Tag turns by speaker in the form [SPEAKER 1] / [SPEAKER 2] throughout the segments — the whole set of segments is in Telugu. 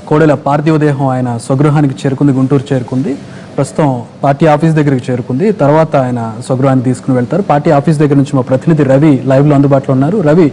[SPEAKER 1] కోడెల పార్థివ దేహం ఆయన స్వగృహానికి చేరుకుంది గుంటూరు చేరుకుంది ప్రస్తుతం పార్టీ ఆఫీస్ దగ్గరికి చేరుకుంది తర్వాత ఆయన స్వగృహానికి తీసుకుని వెళ్తారు పార్టీ ఆఫీస్ దగ్గర నుంచి మా ప్రతినిధి రవి లైవ్లో అందుబాటులో ఉన్నారు రవి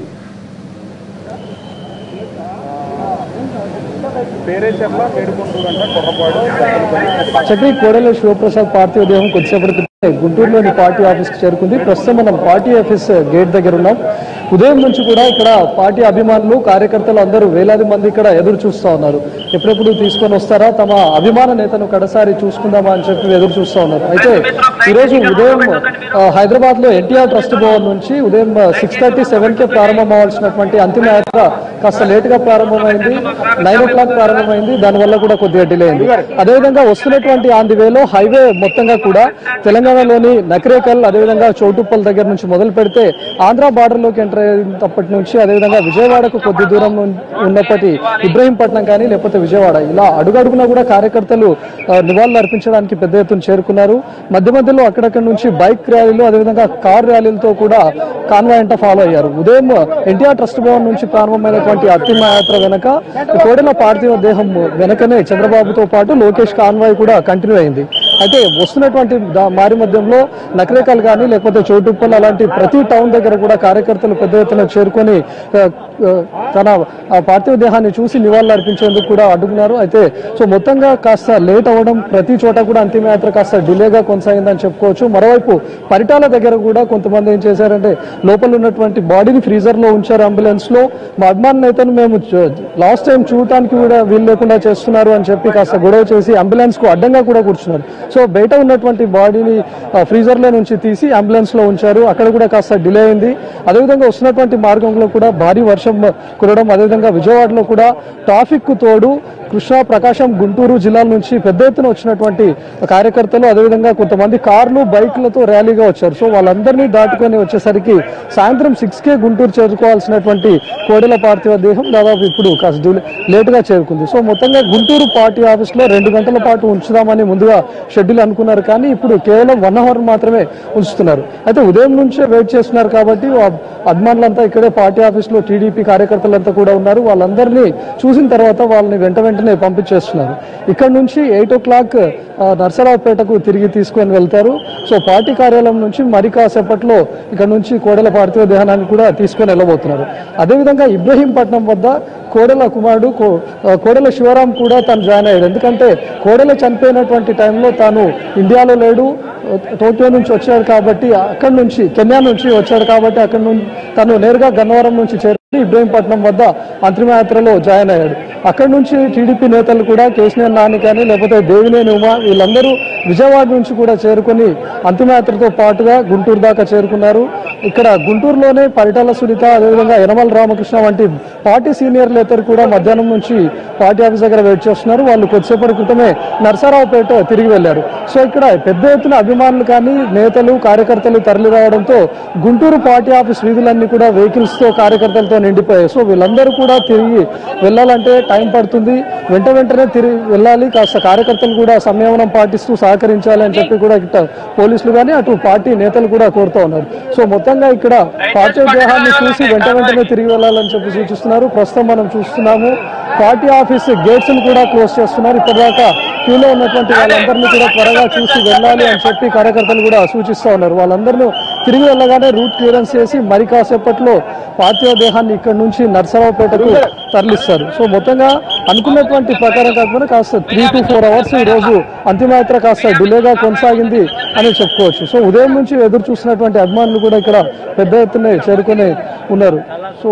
[SPEAKER 2] చక్రి కోడెల శివప్రసాద్ పార్థివ దేహం కొద్దిసేపటి క్రితమే గుంటూరులోని పార్టీ ఆఫీస్కి చేరుకుంది ప్రస్తుతం మనం పార్టీ ఆఫీస్ గేట్ దగ్గర ఉన్నాం ఉదయం నుంచి కూడా ఇక్కడ పార్టీ అభిమానులు కార్యకర్తలు అందరూ వేలాది మంది ఇక్కడ ఎదురు చూస్తూ ఉన్నారు ఎప్పుడెప్పుడు తీసుకొని వస్తారా తమ అభిమాన నేతను కడసారి చూసుకుందామా అని చెప్పి ఎదురు చూస్తూ ఉన్నారు అయితే ఈరోజు ఉదయం హైదరాబాద్ లో ఎన్టీఆర్ ట్రస్ట్ భవన్ నుంచి ఉదయం సిక్స్ థర్టీ సెవెన్ కే ప్రారంభం అవ్వాల్సినటువంటి అంతిమ యాత్ర కాస్త లేట్ గా ప్రారంభమైంది నైన్ ఓ క్లాక్ ప్రారంభమైంది దానివల్ల కూడా కొద్దిగా డిలే అయింది అదేవిధంగా వస్తున్నటువంటి ఆన్ ది వేలో హైవే మొత్తంగా కూడా తెలంగాణలోని నకరేకల్ అదేవిధంగా చౌటుప్పల్ దగ్గర నుంచి మొదలు పెడితే ఆంధ్ర బార్డర్ లోకి ఎంటర్ అయినప్పటి నుంచి అదేవిధంగా విజయవాడకు కొద్ది దూరం ఉన్- ఉన్నప్పటి ఇబ్రహీంపట్నం కానీ లేకపోతే విజయవాడ ఇలా అడుగడుగునా కూడా కార్యకర్తలు ఆ, నివాళులు అర్పించడానికి పెద్ద ఎత్తున చేరుకున్నారు మధ్య మధ్యలో అక్కడక్కడ నుంచి బైక్ ర్యాలీలు అదేవిధంగా కార్ ర్యాలీలతో కూడా కాన్వాయ్ అంట ఫాలో అయ్యారు ఉదయం ఎన్టీఆర్ ట్రస్ట్ భవన్ నుంచి ప్రారంభమైనటువంటి అత్తిమ యాత్ర వెనక కోడెల పార్థివ దేహం వెనకనే చంద్రబాబుతో పాటు లోకేష్ కాన్వాయ్ కూడా కంటిన్యూ అయింది అయితే వస్తున్నటువంటి దా- మారి మధ్యంలో నకరేకల్ కానీ లేకపోతే చోటుప్పల్ అలాంటి ప్రతి టౌన్ దగ్గర కూడా కార్యకర్తలు పెద్ద ఎత్తున చేరుకొని ఆ, ఆ, తన ఆ పార్థివ దేహాన్ని చూసి నివాళులు అర్పించేందుకు కూడా అడ్డుకున్నారు అయితే సో మొత్తంగా కాస్త లేట్ అవ్వడం ప్రతి చోట కూడా అంతిమయాత్ర కాస్త డిలేగా కొనసాగిందని చెప్పుకోవచ్చు మరోవైపు పరిటాల దగ్గర కూడా కొంతమంది ఏం చేశారంటే లోపల ఉన్నటువంటి బాడీని ఫ్రీజర్ లో ఉంచారు అంబులెన్స్ లో మా అభిమాన నేతను మేము లాస్ట్ టైం చూడటానికి కూడా వీలు లేకుండా చేస్తున్నారు అని చెప్పి కాస్త గొడవ చేసి అంబులెన్స్ కు అడ్డంగా కూడా కూర్చున్నారు సో బయట ఉన్నటువంటి బాడీని ఫ్రీజర్ లో నుంచి తీసి అంబులెన్స్ లో ఉంచారు అక్కడ కూడా కాస్త డిలే అయింది అదేవిధంగా వస్తున్నటువంటి మార్గంలో కూడా భారీ వర్షం కురవడం అదేవిధంగా విజయవాడలో కూడా ట్రాఫిక్ కు తోడు కృష్ణా ప్రకాశం గుంటూరు జిల్లాల నుంచి పెద్ద ఎత్తున వచ్చినటువంటి కార్యకర్తలు అదేవిధంగా కొంతమంది కార్లు బైక్లతో ర్యాలీగా వచ్చారు సో వాళ్ళందరినీ దాటుకొని వచ్చేసరికి సాయంత్రం సిక్స్ కే గుంటూరు చేరుకోవాల్సినటువంటి కోడెల పార్థివ దేహం దాదాపు ఇప్పుడు కాస్త డిలే- లేటుగా చేరుకుంది సో మొత్తంగా గుంటూరు పార్టీ ఆఫీస్ లో రెండు గంటల పాటు ఉంచుదామని ముందుగా షెడ్యూల్ అనుకున్నారు కానీ ఇప్పుడు కేవలం వన్ అవర్ మాత్రమే ఉంచుతున్నారు అయితే ఉదయం నుంచే వెయిట్ చేస్తున్నారు కాబట్టి ఆ అభిమానులంతా ఇక్కడే పార్టీ ఆఫీస్ లో టీడీపీ కార్యకర్తలంతా కూడా ఉన్నారు వాళ్ళందరినీ చూసిన తర్వాత వాళ్ళని వెంట వెంటనే పంపించేస్తున్నారు ఇక్కడ నుంచి ఎయిట్ ఓ క్లాక్ నర్సరావుపేటకు తిరిగి తీసుకొని వెళ్తారు సో పార్టీ కార్యాలయం నుంచి మరి కాసేపట్లో ఇక్కడ నుంచి కోడెల పార్థివ దేహాన్ని కూడా తీసుకొని వెళ్ళబోతున్నారు అదేవిధంగా ఇబ్రహీంపట్నం వద్ద కోడెల కుమారుడు కో- ఆ, కోడెల శివరాం కూడా తను జాయిన్ అయ్యాడు ఎందుకంటే కోడెల చనిపోయినటువంటి టైంలో తాను ఇండియాలో లేడు టోక్యో నుంచి వచ్చాడు కాబట్టి అక్కడి నుంచి కెన్యా నుంచి వచ్చాడు కాబట్టి అక్కడి నుంచి తను నేరుగా గన్నవరం నుంచి చేరుకుని ఇబ్రహీంపట్నం వద్ద అంతిమయాత్రలో జాయిన్ అయ్యాడు అక్కడి నుంచి టీడీపీ నేతలు కూడా కేసీఆర్ నాని కానీ లేకపోతే దేవినేని ఉమా వీళ్ళందరూ విజయవాడ నుంచి కూడా చేరుకుని అంతిమయాత్రతో పాటుగా గుంటూరు దాకా చేరుకున్నారు ఇక్కడ గుంటూరులోనే పరిటాల సునీత అదేవిధంగా యనమల రామకృష్ణ వంటి పార్టీ సీనియర్ నేతలు కూడా మధ్యాహ్నం నుంచి పార్టీ ఆఫీస్ దగ్గర వెయిట్ చేస్తున్నారు వాళ్ళు కొద్దిసేపటి క్రితమే నర్సారావుపేట తిరిగి వెళ్లారు సో ఇక్కడ పెద్ద ఎత్తున అభిమానులు కానీ నేతలు కార్యకర్తలు తరలి రావడంతో గుంటూరు పార్టీ ఆఫీస్ వీధులన్నీ కూడా వెహికల్స్ తో కార్యకర్తలతో నిండిపోయాయి సో వీళ్ళందరూ కూడా తిరిగి వెళ్ళాలంటే టైం పడుతుంది వెంట వెంటనే తిరిగి వెళ్ళాలి కాస్త కార్యకర్తలు కూడా సంయమనం పాటిస్తూ సహకరించాలి అని చెప్పి కూడా ఇట్ట పోలీసులు కానీ అటు పార్టీ నేతలు కూడా కోరుతూ ఉన్నారు సో మొత్తంగా ఇక్కడ పార్టీ దేహాన్ని చూసి వెంట వెంటనే తిరిగి వెళ్ళాలని చెప్పి సూచిస్తున్నారు ప్రస్తుతం మనం చూస్తున్నాము పార్టీ ఆఫీస్ గేట్స్ కూడా క్లోజ్ చేస్తున్నారు ఇప్పటిదాకా క్యూలో ఉన్నటువంటి వాళ్ళందరినీ కూడా త్వరగా చూసి వెళ్ళాలి అని చెప్పి కార్యకర్తలు కూడా సూచిస్తూ ఉన్నారు వాళ్ళందరినీ తిరిగి వెళ్ళగానే రూట్ క్లియరెన్స్ చేసి మరి కాసేపట్లో పార్థివ దేహాన్ని ఇక్కడ నుంచి నర్సరావుపేటకు తరలిస్తారు సో మొత్తంగా అనుకున్నటువంటి ప్రకారం కాకపోతే కాస్త త్రీ టు ఫోర్ అవర్స్ ఈ రోజు అంతిమయాత్ర కాస్త డిలేగా కొనసాగింది అని చెప్పుకోవచ్చు సో ఉదయం నుంచి ఎదురు చూస్తున్నటువంటి అభిమానులు కూడా ఇక్కడ పెద్ద ఎత్తున చేరుకొని ఉన్నారు సో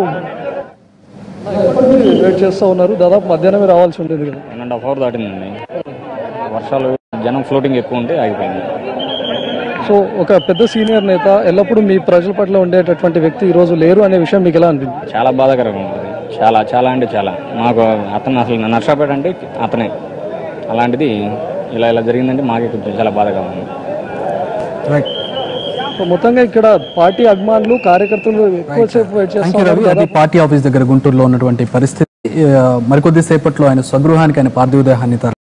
[SPEAKER 2] ఎప్పటికీ వెయిట్ చేస్తూ ఉన్నారు దాదాపు మధ్యాహ్నమే రావాల్సి ఉంటుంది కదా
[SPEAKER 3] వన్ అండ్ హాఫ్ అవర్ దాటిందండి వర్షాలు జనం ఫ్లోటింగ్ ఎక్కువ ఉంటే ఆగిపోయింది
[SPEAKER 2] సో ఒక పెద్ద సీనియర్ నేత ఎల్లప్పుడూ మీ ప్రజల పట్ల ఉండేటటువంటి వ్యక్తి ఈ రోజు లేరు అనే విషయం మీకు ఎలా అనిపించింది
[SPEAKER 3] చాలా బాధాకరంగా ఉంటుంది చాలా చాలా అంటే చాలా మాకు అతను అసలు నర్సాపేట అంటే అతనే అలాంటిది ఇలా ఇలా జరిగిందంటే మాకే కొంచెం చాలా బాధగా ఉంది
[SPEAKER 1] రైట్
[SPEAKER 2] సో మొత్తంగా ఇక్కడ పార్టీ అభిమానులు కార్యకర్తలు ఎక్కువసేపు వెయిట్
[SPEAKER 1] థ్యాంక్
[SPEAKER 2] చేస్తూ
[SPEAKER 1] యూ రవి అది పార్టీ ఆఫీస్ దగ్గర గుంటూరులో ఉన్నటువంటి పరిస్థితి ఆ, మరికొద్ది సేపట్లో ఆయన స్వగృహానికి ఆయన పార్థివ దేహాన్ని తర